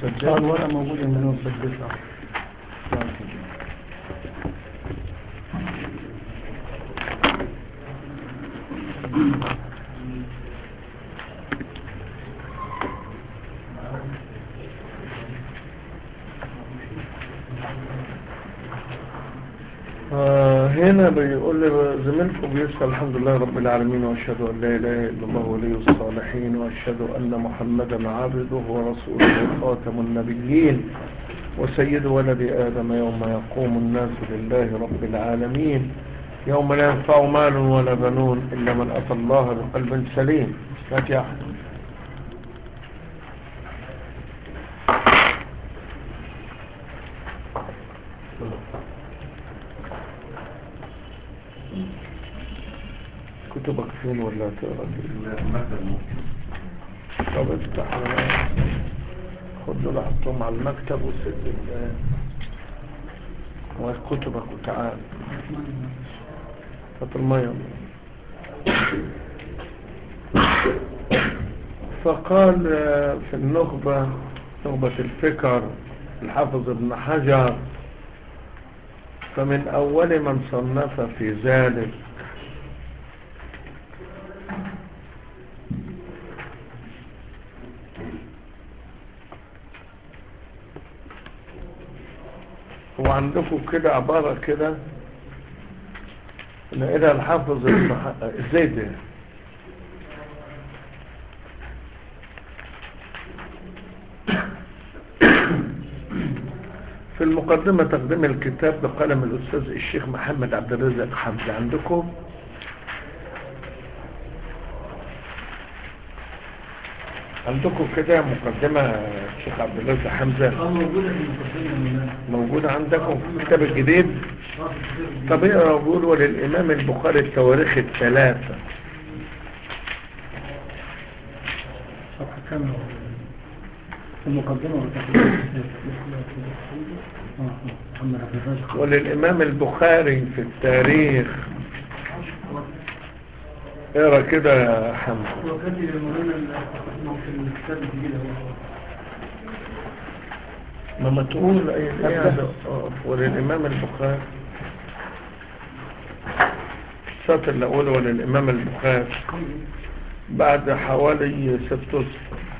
مسجل الورقة موجودة من مسجلها آه هنا بيقول لي زميلكم بيسأل الحمد لله رب العالمين واشهد ان لا اله الا الله ولي الصالحين واشهد ان محمدا عبده ورسوله خاتم النبيين وسيد ولد ادم يوم يقوم الناس لله رب العالمين يوم لا ينفع مال ولا بنون الا من اتى الله بقلب سليم فاتحه كتبك فين ولا تقرا فين طب افتح خد دول حطهم على المكتب وسد ال- وكتبك وتعال هات المية فقال آه، في النخبة نخبة الفكر الحافظ ابن حجر فمن أول من صنف في ذلك هو عندكم كده عبارة كده نقلها الحافظ ابن ح- ازاي ده في المقدمة تقديم الكتاب بقلم الأستاذ الشيخ محمد عبد الرزاق حمزة عندكم عندكم كده مقدمة الشيخ عبد الرزاق حمزة اه موجودة في المقدمة موجودة عندكم في الكتاب الجديد طب اقرا بيقول وللإمام البخاري التواريخ الثلاثة صفحة كاملة المقدمة بتاعت اه اه محمد عبد الرازق وللإمام البخاري في التاريخ اقرا كده يا حمد هو كاتب المهم في الكتاب الجديد اهو ما ما تقول اي حاجة آه، وللإمام البخاري السطر الأول وللإمام البخاري بعد حوالي ست أسر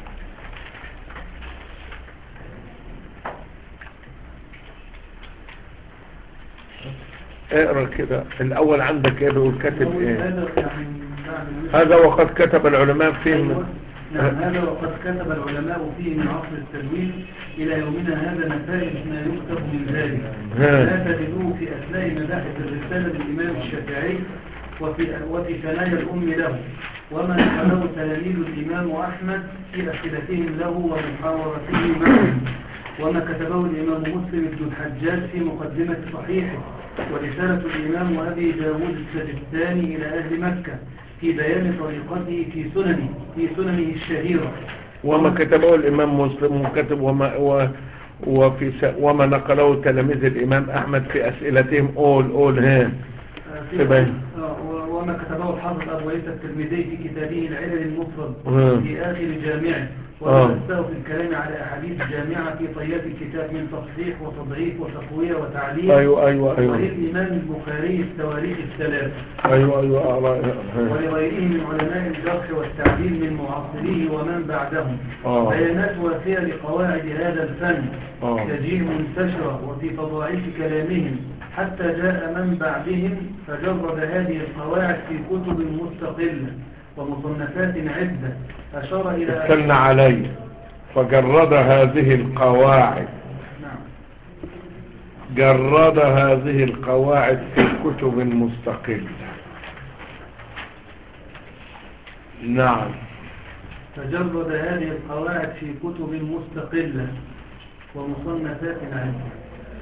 اقرا كده الأول عندك ايه بيقول كاتب ايه هذا يعني بعد ما هذا وقد كتب العلماء فيه أيوة. نعم هذا وقد كتب العلماء فيه من عصر التدوين إلى يومنا هذا نتائج ما يكتب من ذلك ها. لا تجدوه في أثناء مباحث الرسالة للإمام الشافعي وفي, وفي ثنايا الأم له وما نقله تلاميذ الإمام أحمد في أسئلتهم له ومحاورته معه وما كتبه الإمام مسلم بن الحجاج في مقدمة صحيحه ورسالة الإمام أبي داود السجستاني إلى أهل مكة في بيان طريقته في سننه في سننه الشهيرة وما كتبه الإمام مسلم وكتب وما و وفي س... وما نقله تلاميذ الإمام أحمد في أسئلتهم أول أول ها آه، في- تبين. آه، و- وما كتبه الحافظ أبو عيسى الترمذي في كتابه العلل المفرد مم. في آخر جامعه آه. ونفسه في الكلام على أحاديث جامعة في طيات الكتاب من تصحيح وتضعيف وتقوية وتعليل أيوة أيوة أيوة وللإمام البخاري التواريخ الثلاث أيوة أيوة أقرأ. ها. ولغيره من علماء الجرح والتعديل من معاصريه ومن بعدهم آه. بيانات وافية لقواعد هذا الفن آه. تجيء منتشرة وفي تضاعيف كلامهم حتى جاء من بعدهم فجرد هذه القواعد في كتب مستقلة ومصنفات عدة أشار إلى اتكلنا عليه فجرد هذه القواعد نعم جرد هذه القواعد في كتب مستقلة نعم فجرد هذه القواعد في كتب مستقلة ومصنفات عدة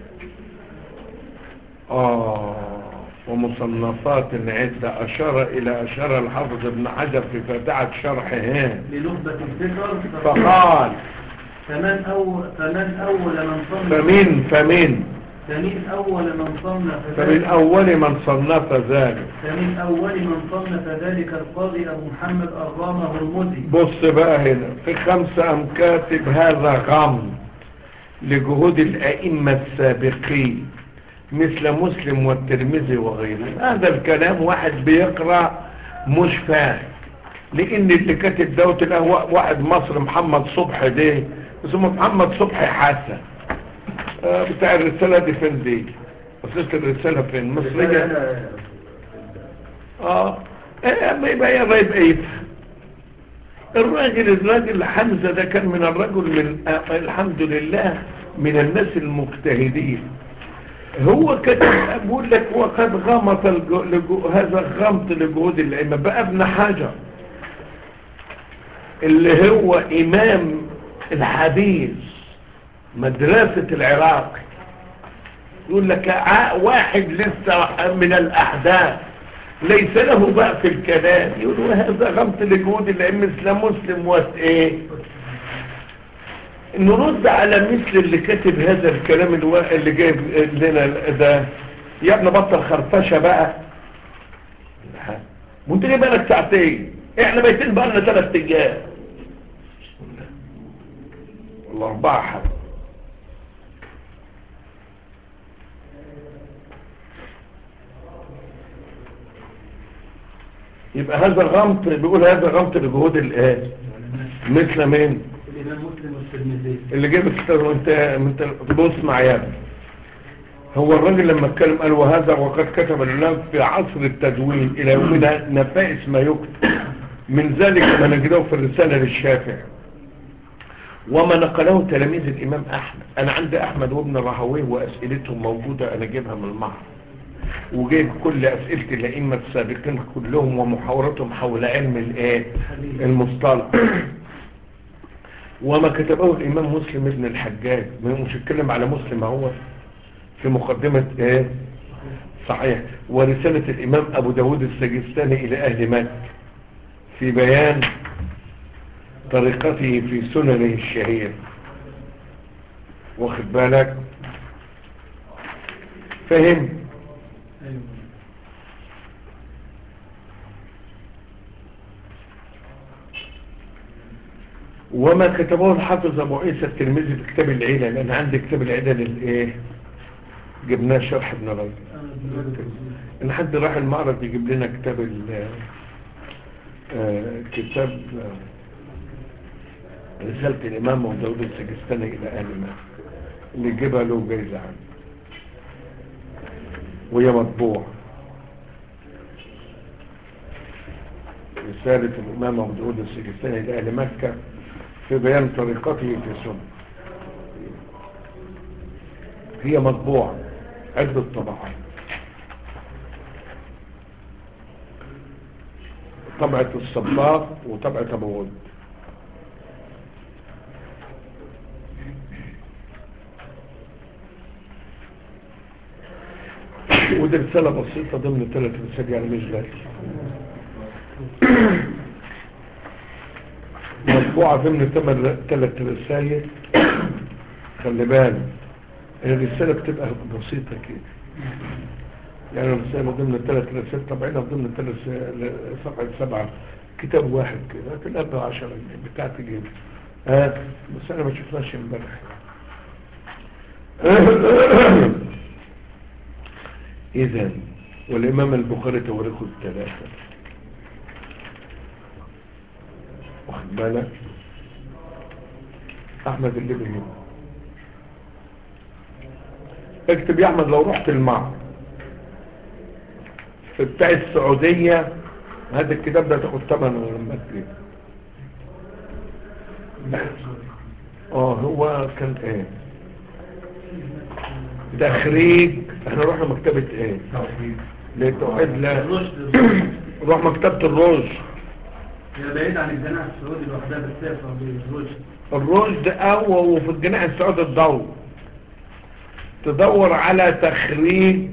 آه ومصنفات عدة أشار إلى أشار الحافظ ابن حجر في فاتحة شرحه لنخبة الفكر فقال فمن أول, فمن أول من صنف فمن فمن فمن أول من صنف فمن ذلك أول من صنف ذلك فمن أول من صنف ذلك القاضي أبو محمد الرامة المزي بص بقى هنا في خمسة أم كاتب هذا غم لجهود الأئمة السابقين مثل مسلم والترمذي وغيرهم هذا الكلام واحد بيقرأ مش فاهم لأن اللي كاتب دوت الأهواء واحد مصر محمد صبحي ده اسمه محمد صبحي حسن آه بتاع الرسالة دي فين دي وصلت الرسالة فين مصرية اه ايه اما يبقى يا يبقى يفهم الراجل الراجل حمزة ده كان من الرجل من آه الحمد لله من الناس المجتهدين هو كتب بقول لك هو قد غمط الجو لجو هذا غمط لجهود الائمه بقى ابن حجر اللي هو امام الحديث مدرسة العراق يقول لك ع- واحد لسه من الاحداث ليس له بقى في الكلام يقول هذا غمط لجهود الائمه مثل مسلم وات ايه نرد على مثل اللي كاتب هذا الكلام الوا- اللي جايب لنا ده يا ابني بطل خرفشه بقى وانت جاي بالك ساعتين احنا بيتين بقى لنا ثلاث ايام والله اربعه حد يبقى هذا غمط بيقول هذا غمط لجهود الايه مثل مين الإمام مسلم والترمذي اللي جاب الكتاب وانت انت بص مع يا ابني. هو الراجل لما اتكلم قال وهذا وقد كتب العلماء في عصر التدوين الى يومنا نفائس ما يكتب من ذلك ما نجده في الرسالة للشافعي وما نقله تلاميذ الامام احمد انا عندي احمد وابن راهويه واسئلتهم موجودة انا جايبها من المعرض وجايب كل اسئلة الائمة السابقين كلهم ومحاوراتهم حول علم الايه المصطلح وما كتبه الامام مسلم ابن الحجاج مش اتكلم على مسلم هو في مقدمة ايه صحيح ورسالة الامام ابو داود السجستاني الى اهل مكة في بيان طريقته في سننه الشهير واخد بالك فهم أيوة. وما كتبه الحافظ ابو عيسى الترمذي في كتاب العيلة لان عندي كتاب العيلة للايه جبناه شرح ابن رجب أنا بلاد ان حد راح المعرض يجيب لنا كتاب ال آه، كتاب آه، رسالة الإمام وداود السجستاني إلى أهل مكة اللي جيبها له جايزة عنه وهي مطبوع رسالة الإمام وداود السجستاني إلى أهل مكة في بيان طريقته في السنة هي مطبوعة عدة طبعات طبعة الصباغ وطبعة أبو ود ودي رسالة بسيطة ضمن ثلاث رسائل يعني مش غالي مطبوعة ضمن ثمان ثلاث رسائل خلي بالك الرسالة بتبقى بسيطة كده يعني الرسالة ضمن ثلاث رسائل طبعنا ضمن ثلاث صفحة سبعة كتاب واحد كده تلاقي عشرة جنيه بتاعت جيب ها بس انا ما شفناش امبارح اذا والامام البخاري توريخه الثلاثة واخد بالك احمد الليبي اكتب يا احمد لو رحت المعرض في بتاع السعودية هذا الكتاب ده تاخد ثمنه لما تجيب اه هو كان ايه تخريج احنا رحنا مكتبة ايه للتوحيد لا الرشد روح مكتبة الرشد هي بعيد عن الجناح السعودي لوحدها بس هي سعودية الرشد الرشد او وفي الجناح السعودي تدور تدور على تخريج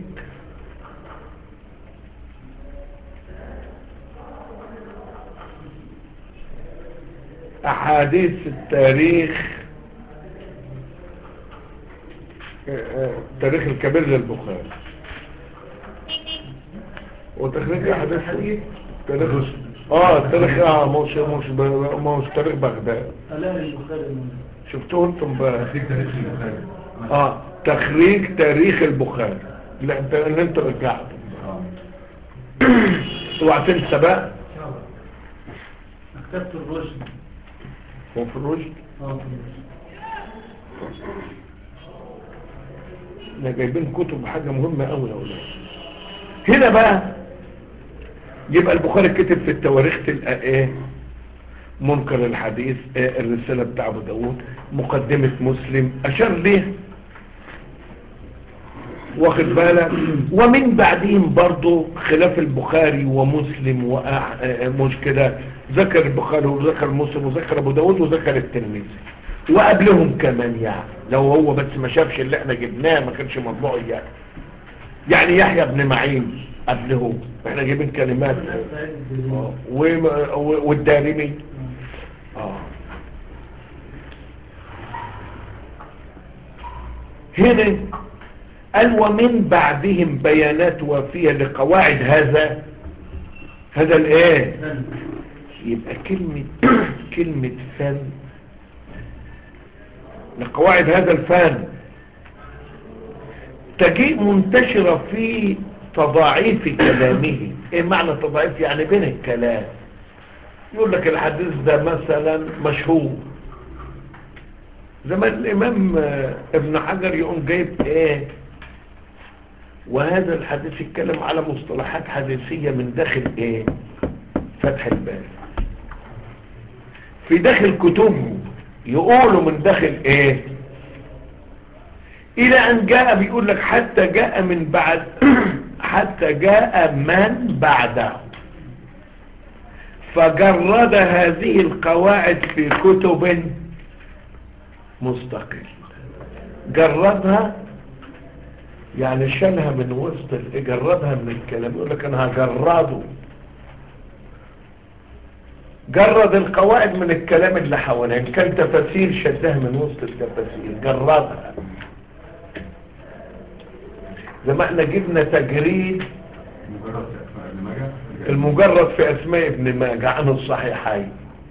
احاديث التاريخ التاريخ الكبير للبخاري وتخريج احاديث تاريخ اه التاريخ اه مش مش ب- مش تاريخ بغداد ألا البخاري المنى شفتوا انتم بقى تخريج تاريخ البخاري اه تخريج تاريخ البخاري لا انت اللي انت رجعته اه اوعى تنسى بقى مكتبة الرشد هو في الرشد اه في الرشد احنا جايبين كتب حاجة مهمة قوي يا اولاد هنا بقى يبقى البخاري كتب في التواريخ تلقى ايه منكر الحديث إيه الرسالة بتاع ابو داود مقدمة مسلم اشار ليه واخد بالك ومن بعدهم برضو خلاف البخاري ومسلم وأح... آه، مش كده ذكر البخاري وذكر مسلم وذكر ابو داود وذكر الترمذي وقبلهم كمان يعني لو هو بس ما شافش اللي احنا جبناه ما كانش مطبوع اياه يعني يحيى بن معين قبلهم احنا جايبين كلمات آه، وم- و- والدارمي اه هنا قال ومن بعدهم بيانات وافية لقواعد هذا هذا الايه فن. يبقى كلمة كلمة فن لقواعد هذا الفن تجيء منتشرة في تضاعيف كلامه ايه معنى تضاعيف يعني بين الكلام يقول لك الحديث ده مثلا مشهور زمان الامام آه، ابن حجر يقوم جايب ايه وهذا الحديث يتكلم على مصطلحات حديثية من داخل ايه فتح الباب في داخل كتبه يقولوا من داخل ايه الى ان جاء بيقول لك حتى جاء من بعد حتى جاء من بعده فجرد هذه القواعد في كتب مستقل جردها يعني شالها من وسط ال- جردها من الكلام يقول لك انا هجرده جرد القواعد من الكلام اللي حواليه إن كان تفاسير شدها من وسط التفاسير جردها زي ما احنا جبنا تجريد مجرد في اسماء ابن ماجه المجرد في اسماء ابن ماجه عن الصحيحين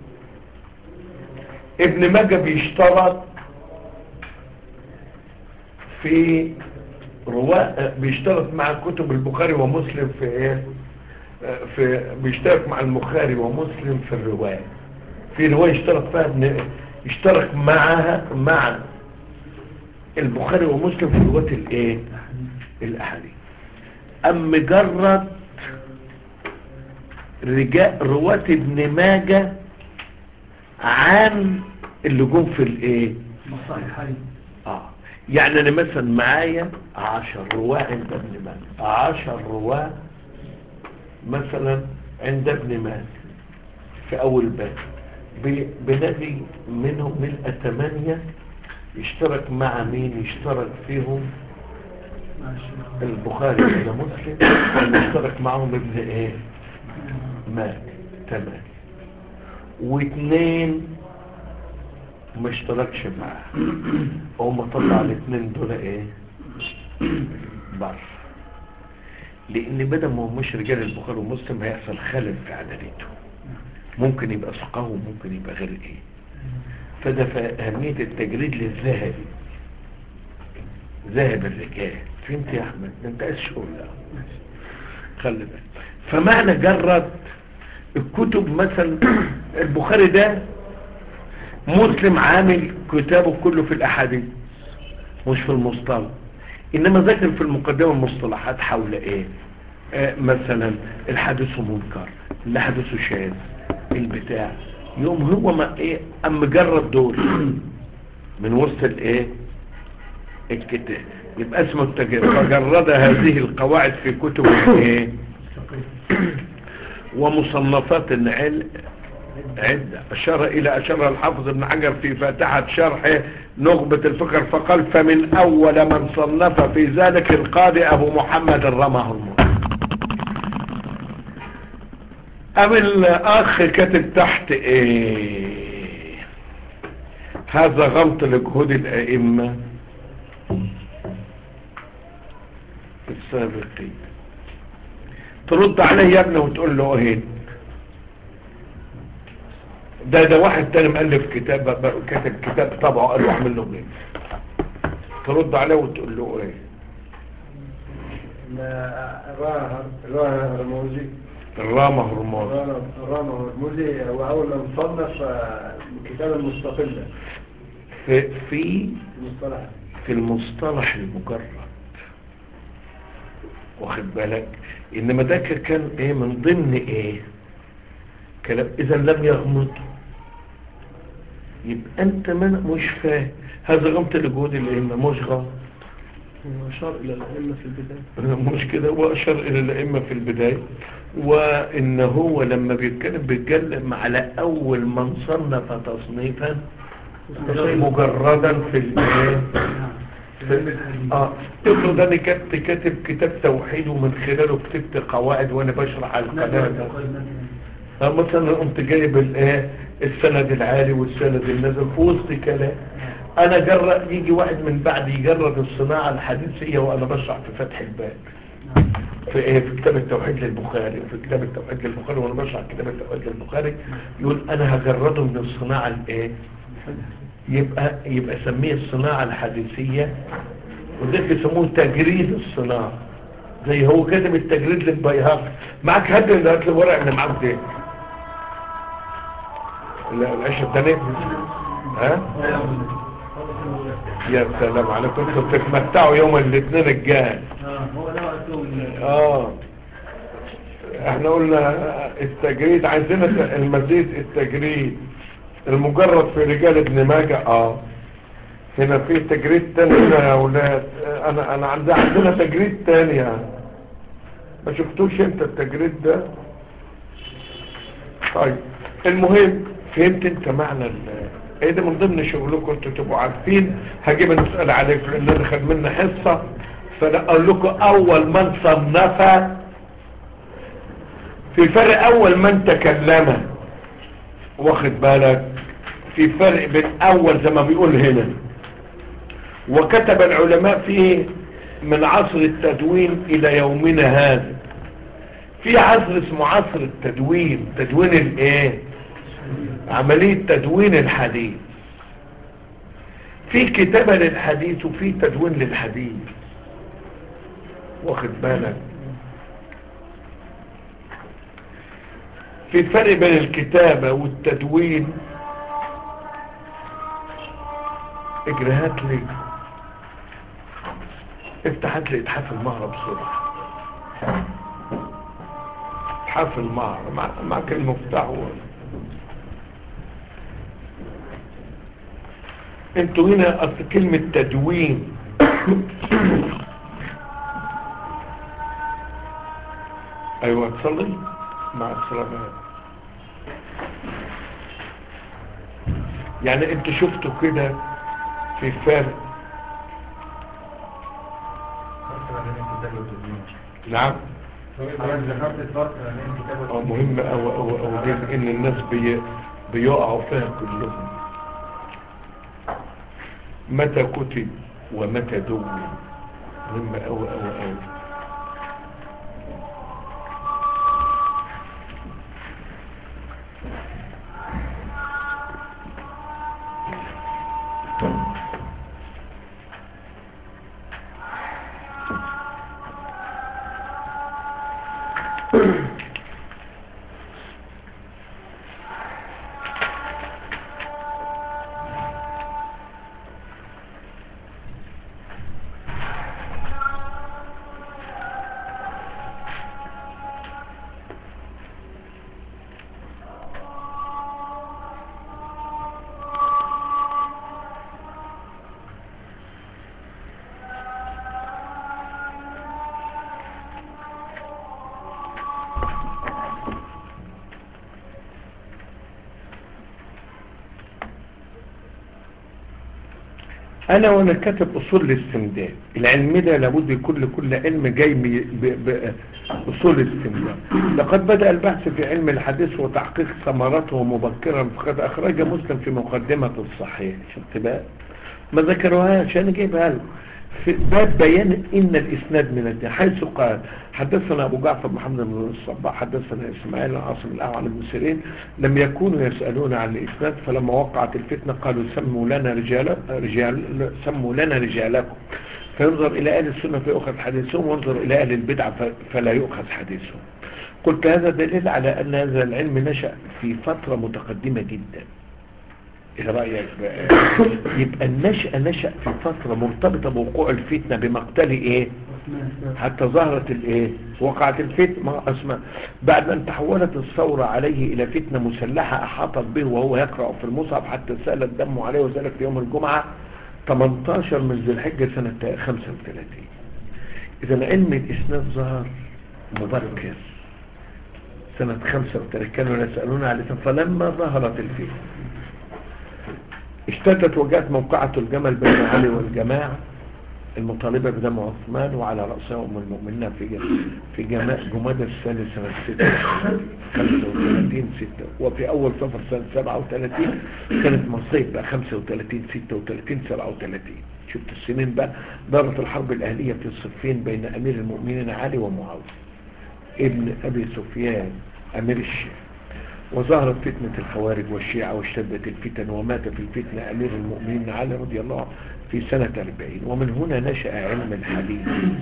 ابن ماجه بيشترط في رواء بيشترط مع كتب البخاري ومسلم في ايه في بيشترك مع البخاري ومسلم في الرواية في رواية اشترك فيها ابن اشترك معها مع البخاري ومسلم في رواية الايه الاحاديث ام مجرد رجاء رواة ابن ماجة عن اللي جم في الايه الصحيحين اه يعني انا مثلا معايا عشر رواه عند ابن ماجه عشر رواه مثلا عند ابن ماجه في اول باب ب- بنبي منهم ملء ثمانية يشترك مع مين يشترك فيهم مع الشيخ البخاري ولا مسلم ولا يشترك معهم ابن ايه ماجه تمام واثنين ما اشتركش معاه هم طلع الاثنين دول ايه بر لان بدل ما همش رجال البخاري ومسلم هيحصل خلل في عدالته ممكن يبقى ثقه وممكن يبقى غير ايه فده في اهميه التجريد للذهبي ذهب الرجال فهمت يا احمد ده انت قاس شغل لا خلي بالك فمعنى جرد الكتب مثلا البخاري ده مسلم عامل كتابه كله في الاحاديث مش في المصطلح انما ذكر في المقدمه المصطلحات حول ايه آه مثلا الحديث منكر اللي حدثه شاذ البتاع يوم هو ما ايه ام مجرد دول من وسط الايه الكتاب يبقى اسمه التجرد فجرد هذه القواعد في كتب الايه ومصنفات العلم عدة أشار إلى أشار الحافظ ابن حجر في فاتحة شرح نخبة الفكر فقال فمن أول من صنف في ذلك القاضي أبو محمد رماه الله أم الأخ كاتب تحت إيه هذا غلط لجهود الأئمة السابقين ترد عليه يا ابني وتقول له ايه ده ده واحد تاني مؤلف كتاب ب- ب- كاتب كتاب طبعه قال له اعمل له ايه ترد عليه وتقول له ايه الرانا هرموزي الرامة هرمون الرانا هرموزي هو أول من صنف آه، كتابا مستقلا في في مصطلح في المصطلح المجرد واخد بالك انما ده ك- كان ايه من ضمن ايه كلام اذا لم يغمض يبقى انت من مش فاهم هذا غمط لجهود الائمه مش غلط أشار إلى الأئمة في البداية مش كده واشار الى الائمه في البدايه وان هو لما بيتكلم بيتكلم على اول من صنف تصنيفا مجردا في الايه في- اه افرض انا كنت كاتب كتاب توحيد ومن خلاله كتبت قواعد وانا بشرح على القناه ده آه، مثلا قمت جايب الايه السند العالي والسند النازل في وسط كلام انا جرب يجي واحد من بعد يجرد الصناعه الحديثيه وانا بشرح في فتح الباب في ايه في كتاب التوحيد للبخاري في كتاب التوحيد للبخاري وانا بشرح كتاب التوحيد للبخاري يقول انا هجرده من الصناعه الايه يبقى يبقى سميه الصناعه الحديثيه وده بيسموه تجريد الصناعه زي هو كاتب التجريد للبيهقي معاك هات اللي هات الورق اللي معاك ده لا العيش التاني ها يا سلام عليكم انتوا بتتمتعوا يوم الاثنين الجاي هو ده وقتهم اه احنا قلنا التجريد عايزين المزيد التجريد المجرد في رجال ابن ماجه اه هنا في تجريد تاني هنا يا اولاد اه، انا انا عندي عندنا تجريد تاني يعني. ما شفتوش انت التجريد ده طيب المهم فهمت انت معنى ال ايه ده من ضمن شغلكم انتوا تبقوا عارفين هجيب نسأل عليكم لان انا خد منا حصة فانا اقول لكم اول من صنف في فرق اول من تكلم واخد بالك في فرق بين اول زي ما بيقول هنا وكتب العلماء فيه من عصر التدوين الى يومنا هذا في عصر اسمه عصر التدوين تدوين الايه عملية تدوين الحديث في كتابة للحديث وفي تدوين للحديث واخد بالك في فرق بين الكتابة والتدوين اجرهات لي افتحت لي اتحاف المهرة بسرعة اتحاف المهرة مع معك المفتاح و... انتوا هنا اصل كلمة تدوين ايوه تصلي مع السلامة يعني انتوا شفتوا كده في فرق نعم ذكرت الفرق بين الكتاب اه مهم او او او دي ان الناس بي بيقعوا فيها كلهم متى كتب ومتى دون مهم او او او انا وانا كاتب اصول الاستمداد العلم ده لابد يكون لكل علم جاي بي- ب- باصول الاستمداد لقد بدأ البحث في علم الحديث وتحقيق ثمراته مبكرا فقد اخرج مسلم في مقدمة الصحيح شفت بقى ما ذكروهاش انا جايبها لكم في باب بيان ان الاسناد من الدين حيث قال حدثنا ابو جعفر محمد بن الصباح حدثنا اسماعيل عن عاصم الاعلى عن ابن سيرين لم يكونوا يسالون عن الاسناد فلما وقعت الفتنه قالوا سموا لنا رجال رجال سموا لنا رجالكم فينظر الى اهل السنه فيؤخذ حديثهم وينظر الى اهل البدعه ف- فلا يؤخذ حديثهم قلت هذا دليل على ان هذا العلم نشا في فتره متقدمه جدا ايه رأيك بقى يبقى النشأة نشأ في فترة مرتبطة بوقوع الفتنة بمقتل ايه حتى ظهرت الايه وقعت الفتنة ما اسمع بعد ان تحولت الثورة عليه الى فتنة مسلحة احاطت به وهو يقرأ في المصحف حتى سال الدم عليه وذلك في يوم الجمعة 18 من ذي الحجة سنة 35 اذا علم الاسناد ظهر مبكر سنة 35 كانوا يسألون على الاسناد فلما ظهرت الفتنة اشتدت وجاءت موقعة الجمل بين علي والجماعة المطالبة بدم عثمان وعلى رأسها أم المؤمنين في جم- في جماعة جمادى الثاني سنة 6 35 6 وفي أول صفر سنة 37 كانت مصيب بقى 35 36 37 شفت السنين بقى دارت الحرب الأهلية في الصفين بين أمير المؤمنين علي ومعاوية ابن أبي سفيان أمير الشام وظهرت فتنة الخوارج والشيعة واشتدت الفتن ومات في الفتنة أمير المؤمنين علي رضي الله عنه في سنة 40 ومن هنا نشأ علم الحديث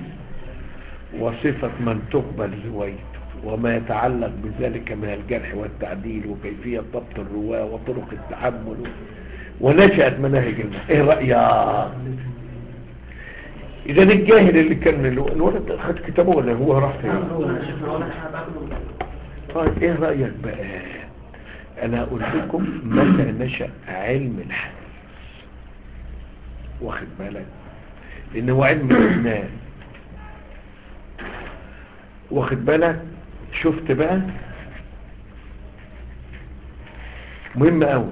وصفة من تقبل روايته وما يتعلق بذلك من الجرح والتعديل وكيفية ضبط الرواة وطرق التحمل ونشأت مناهج الماء ايه رأيك اذا الجاهل اللي كان الولد خد كتابه ولا هو راح فين طيب ايه رأيك بقى انا اقول لكم متى نشأ علم الحديث واخد بالك لان هو علم الاسنان واخد بالك شفت بقى مهم قوي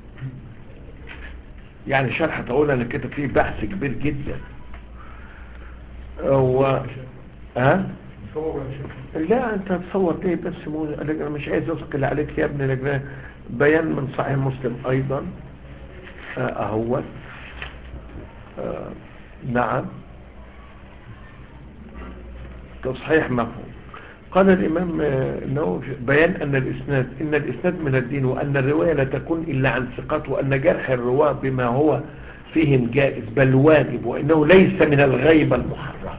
يعني شرح طويل انا كده فيه بحث كبير جدا هو ها لا انت تصور ايه بس مو انا مش عايز اثقل عليك يا ابني لجنة بيان من صحيح مسلم ايضا آه، اهو آه، نعم تصحيح مفهوم قال الامام آه، النووي بيان ان الاسناد ان الاسناد من الدين وان الرواية لا تكون الا عن ثقات وان جرح الرواة بما هو فيهم جائز بل واجب وانه ليس من الغيبة المحرمة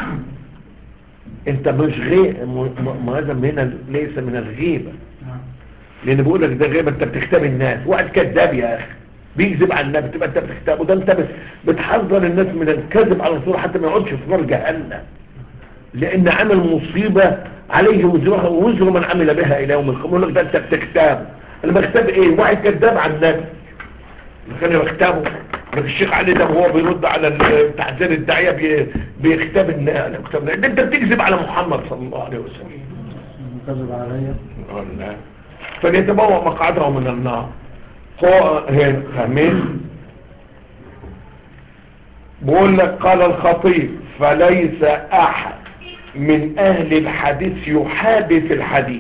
انت مش غي مهزم هنا ليس من الغيبة لان بقول لك ده غيبة انت بتختاب الناس واحد كذاب يا اخي بيكذب على النبي تبقى انت بتختابه ده انت بت- بتحذر الناس من الكذب على الرسول حتى ما يقعدش في نار جهنم لان عمل مصيبة عليه وزرها ووزر من عمل بها الى يوم القيامة يقول لك ده انت بتختاب انا بختاب ايه واحد كذاب على النبي كان بختابه لك الشيخ علي ده وهو بيرد على ال- تعزير الداعية بي- بيختاب الناس ده انت بتكذب على محمد صلى الله عليه وسلم كذب عليا ولا فليتبوأ مقعده من النار هو هنا فاهمين بقول لك قال الخطيب فليس احد من اهل الحديث يحادث الحديث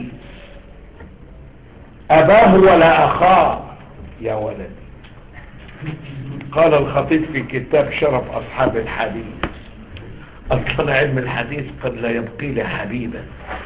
اباه ولا اخاه يا ولد قال الخطيب في كتاب شرف اصحاب الحديث اصلا علم الحديث قد لا يبقي لي حبيبا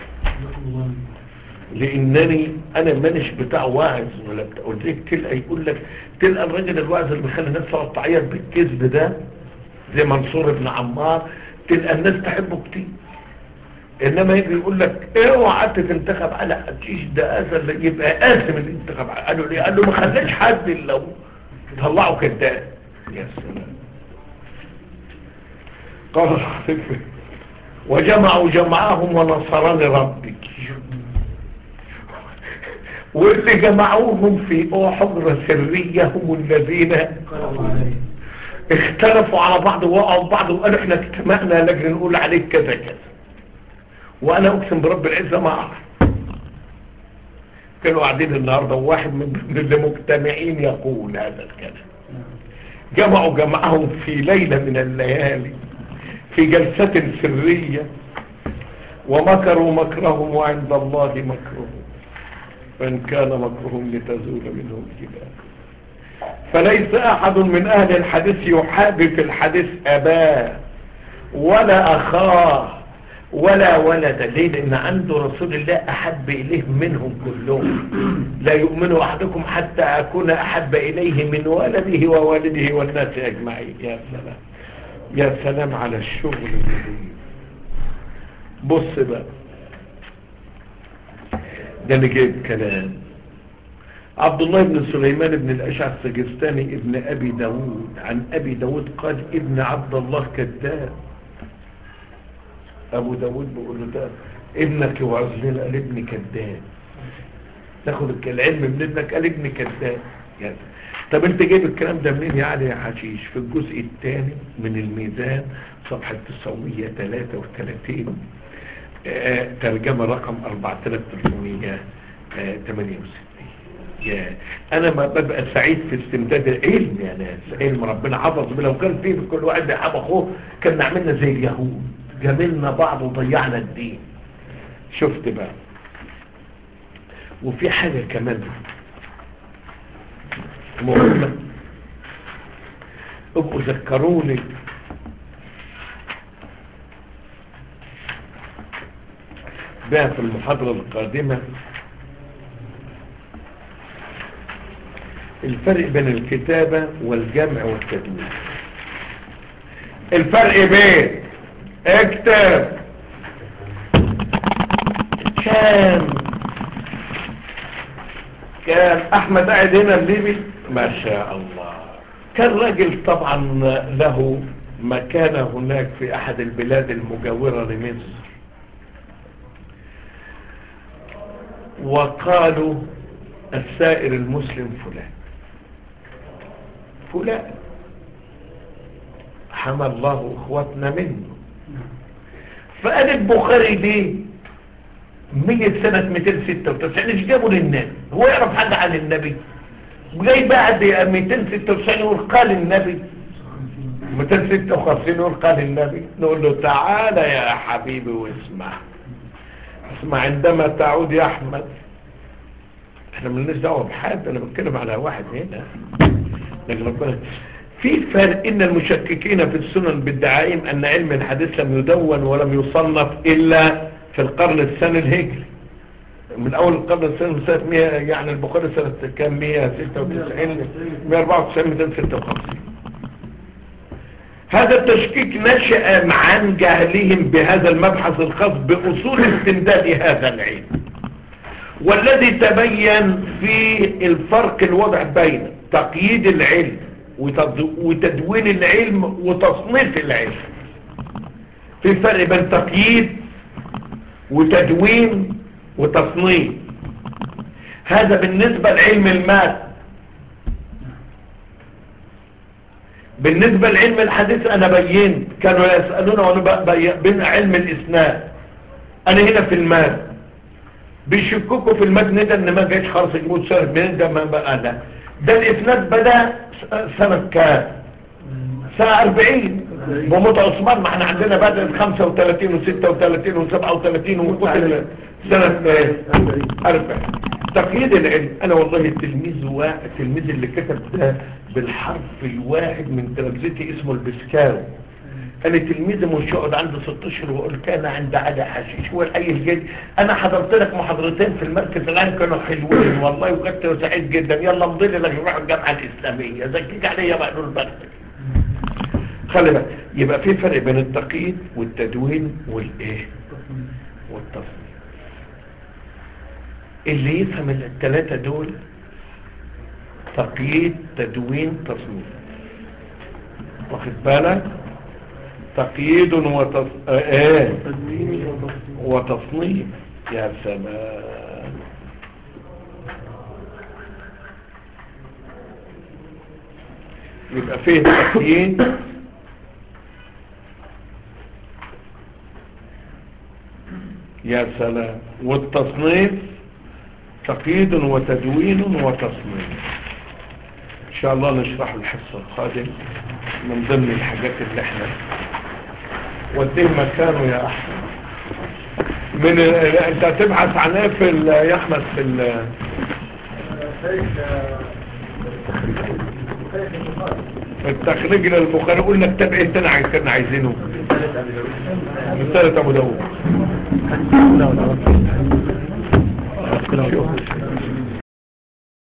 لانني انا مانيش بتاع واعظ ولا بتاع قلت لك تلقى يقول لك تلقى الراجل الواعظ اللي بيخلي الناس تقعد تعيط بالكذب ده زي منصور بن عمار تلقى الناس تحبه كتير انما يجي يقول لك اوعى تنتخب على حديش ده اذى يبقى قاسم الانتخاب قالوا ليه قال له ما خلاش حد الا هو طلعوا كذاب يا سلام قال وجمعوا جمعهم ونصرني ربك واللي جمعوهم في حجرة سرية هم الذين اختلفوا على بعض ووقعوا بعض وقالوا احنا اجتمعنا لكن نقول عليك كذا كذا وانا اقسم برب العزة ما اعرف كانوا قاعدين النهاردة وواحد من اللي مجتمعين يقول هذا الكلام جمعوا جمعهم في ليلة من الليالي في جلسة سرية ومكروا مكرهم وعند الله مكرهم فإن كان مكرهم لتزول منه الجبال فليس أحد من أهل الحديث يحابي في الحديث أباه ولا أخاه ولا ولد ليه لأن عنده رسول الله أحب إليه منهم كلهم لا يؤمن أحدكم حتى أكون أحب إليه من ولده ووالده والناس أجمعين يا سلام يا سلام على الشغل الجديد بص بقى ده اللي جايب كلام عبد الله بن سليمان بن الأشعث السجستاني ابن أبي داود عن أبي داود قال ابن عبد الله كذاب أبو داود بيقول له ده ابنك يوعظ لنا قال ابني كذاب تاخد العلم من ابنك قال ابني كذاب يعني طب انت جايب الكلام ده منين يا علي يا حشيش في الجزء الثاني من الميزان صفحة 933 آه ترجمة رقم 4368 يا انا ما ببقى سعيد في استمداد العلم يا ناس علم ربنا حفظ لو كان فيه كل واحد بيحب اخوه كان عملنا زي اليهود جاملنا بعض وضيعنا الدين شفت بقى وفي حاجة كمان مهمة ابقوا ذكروني بها في المحاضرة القادمة الفرق بين الكتابة والجمع والتدوين الفرق بين اكتب كان كان احمد قاعد هنا الليبي ما شاء الله كان راجل طبعا له مكانة هناك في احد البلاد المجاورة لمصر وقالوا السائر المسلم فلان فلان حمى الله اخواتنا منه فقال البخاري دي مية سنة 296 ايش جابوا للنبي هو يعرف حاجة عن النبي وجاي بعد 296 يقول قال النبي 256 يقول قال النبي نقول له تعالى يا حبيبي واسمع اسمع عندما تعود يا احمد احنا ملناش دعوه بحد انا بتكلم على واحد هنا لكن ربنا في فرق ان المشككين في السنن بالدعائم ان علم الحديث لم يدون ولم يصنف الا في القرن الثاني الهجري من اول القرن الثاني من سنه 100 يعني البخاري سنه كام 196 194 256 هذا التشكيك نشأ عن جهلهم بهذا المبحث الخاص بأصول استمداد هذا العلم والذي تبين في الفرق الواضح بين تقييد العلم وتدوين العلم وتصنيف العلم في فرق بين تقييد وتدوين وتصنيف هذا بالنسبة لعلم المال بالنسبة لعلم الحديث انا بينت كانوا يسألون وانا بين علم الاسناد انا هنا في المال بيشككوا في المتن ده ان ما جاش خالص يجيبوا سنة منين ده ما بقى لا ده الاسناد بدأ سنة كام سنة 40 وموت عثمان ما احنا عندنا بدأت 35 و36 و37 وكل سنة 40 تقييد العلم انا والله التلميذ واحد التلميذ اللي كتب ده بالحرف الواحد من تلامذتي اسمه البسكاوي انا تلميذي مش يقعد عنده 6 اشهر ويقول كان عند علي حشيش هو الحي الجديد انا حضرت لك محاضرتين في المركز العام كانوا حلوين والله وكنت سعيد جدا يلا امضي لي لك نروح الجامعه الاسلاميه زكيك عليا مقلول بختك خلي بالك يبقى في فرق بين التقييد والتدوين والايه والتصنيف اللي يفهم الثلاثه دول تقييد تدوين تصنيف واخد بالك تقييد وتص... ايه وتصنيف يا سلام يبقى فيه تقييد يا سلام والتصنيف تقييد وتدوين وتصنيف ان شاء الله نشرح الحصة القادم من ضمن الحاجات اللي احنا وديه مكانه يا احمد من انت هتبحث عن ايه في ال- يا احمد في ال- التخريج للبخاري قلنا كتاب ايه تاني عايز كنا عايزينه رسالة ابو داود لا لا لا